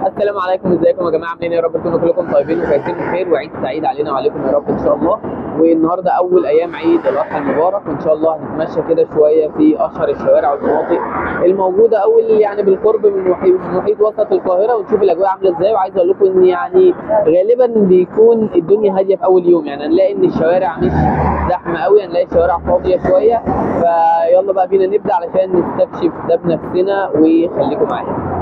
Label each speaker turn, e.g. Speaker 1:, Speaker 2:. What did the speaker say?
Speaker 1: السلام عليكم ازيكم يا جماعه عاملين ايه يا رب تكونوا كلكم طيبين وكويسين بخير وعيد سعيد علينا وعليكم يا رب ان شاء الله والنهارده اول ايام عيد الاضحى المبارك وان شاء الله هنتمشى كده شويه في اشهر الشوارع والمناطق الموجوده او اللي يعني بالقرب من محيط, من محيط وسط القاهره ونشوف الاجواء عامله ازاي وعايز اقول لكم ان يعني غالبا بيكون الدنيا هاديه في اول يوم يعني هنلاقي ان الشوارع مش زحمه قوي هنلاقي الشوارع فاضيه شويه فيلا بقى بينا نبدا علشان نستكشف ده بنفسنا وخليكم معايا